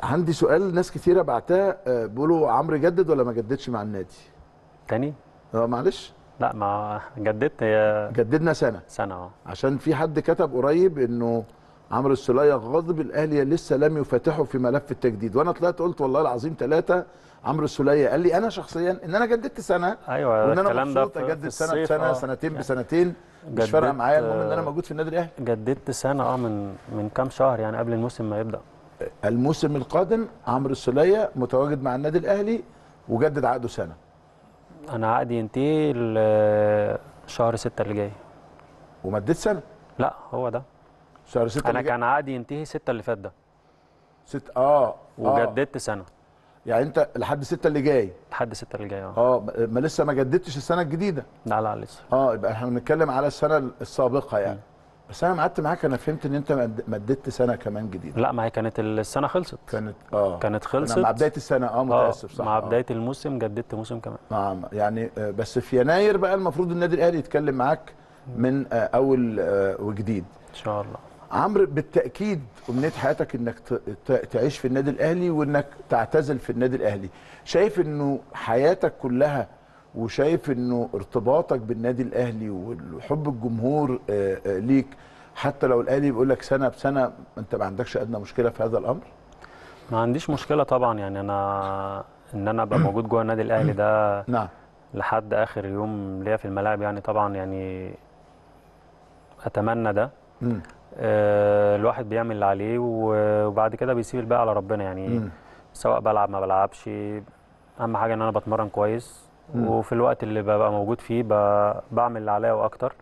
عندي سؤال ناس كتيره بعتها آه، بيقولوا عمرو جدد ولا ما جددش مع النادي تاني اه معلش لا ما جددت هي جددنا سنه سنه اه عشان في حد كتب قريب انه عمرو السوليه غاضب الاهلي لسه لم يفتحه في ملف التجديد وانا طلعت قلت والله العظيم ثلاثه عمرو السوليه قال لي انا شخصيا ان انا جددت سنه ايوه وان انا الكلام ده مبسوط في- اجدد في سنه الصيف، بسنه آه. سنتين بسنتين مش فارقه جددت، معايا المهم ان انا آه، موجود في النادي الاهلي جددت سنه اه من من كام شهر يعني قبل الموسم ما يبدا الموسم القادم عمرو السوليه متواجد مع النادي الاهلي وجدد عقده سنه انا عقدي ينتهي ل- شهر ستة اللي جاي ومديت سنه لا هو ده شهر 6 انا كان عقدي ينتهي ستة اللي فات ده ست اه اه وجددت سنه يعني انت لحد 6 اللي جاي لحد ستة اللي جاي اه اه ما لسه ما جددتش السنه الجديده لا لا لسه اه يبقى احنا بنتكلم على السنه السابقه يعني بس انا قعدت معاك انا فهمت ان انت مد- مددت سنه كمان جديده لا ما هي كانت السنه خلصت كانت اه كانت خلصت أنا مع بدايه السنه اه اه متاسف صح مع آه. بدايه الموسم جددت موسم كمان مع يعني آه، بس في يناير بقى المفروض النادي الاهلي يتكلم معاك من آه، اول آه، وجديد ان شاء الله عمرو بالتاكيد امنيه حياتك انك ت- ت- تعيش في النادي الاهلي وانك تعتزل في النادي الاهلي شايف انه حياتك كلها وشايف انه ارتباطك بالنادي الاهلي وحب الجمهور آه، آه، ليك حتى لو الاهلي بيقول لك سنه بسنه انت ما عندكش ادنى مشكله في هذا الامر ما عنديش مشكله طبعا يعني انا ان انا ابقى موجود جوه النادي الاهلي ده نعم لحد اخر يوم ليا في الملاعب يعني طبعا يعني اتمنى ده مم. آه، الواحد بيعمل اللي عليه و- وبعد كده بيسيب الباقي على ربنا يعني مم. سواء بلعب ما بلعبش اهم حاجه ان انا بتمرن كويس مم. وفي الوقت اللي ببقى موجود فيه ب- بعمل اللي عليا واكتر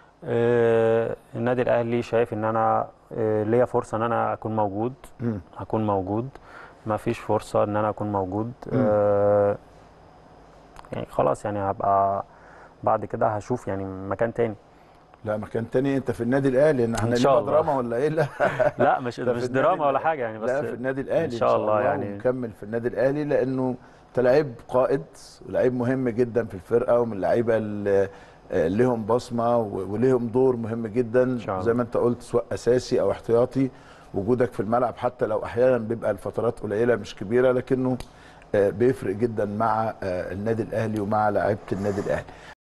آه، النادي الاهلي شايف ان انا آه، ليا فرصه ان انا اكون موجود مم. هكون موجود ما فيش فرصه ان انا اكون موجود مم. آه، يعني خلاص يعني هبقى بعد كده هشوف يعني مكان تاني لا مكان تاني انت في النادي الاهلي ان احنا إن شاء لينا الله. دراما ولا ايه لا لا مش ده في مش النادي دراما ولا الأهلي. حاجه يعني بس لا في النادي الاهلي ان شاء الله يعني ومكمل في النادي الاهلي لانه انت لعيب قائد ولعيب مهم جدا في الفرقه ومن اللعيبه اللي آه، لهم بصمه و- وليهم دور مهم جدا شاء الله. زي ما انت قلت سواء اساسي او احتياطي وجودك في الملعب حتى لو احيانا بيبقى الفترات قليله مش كبيره لكنه آه، بيفرق جدا مع آه، النادي الاهلي ومع لعيبه النادي الاهلي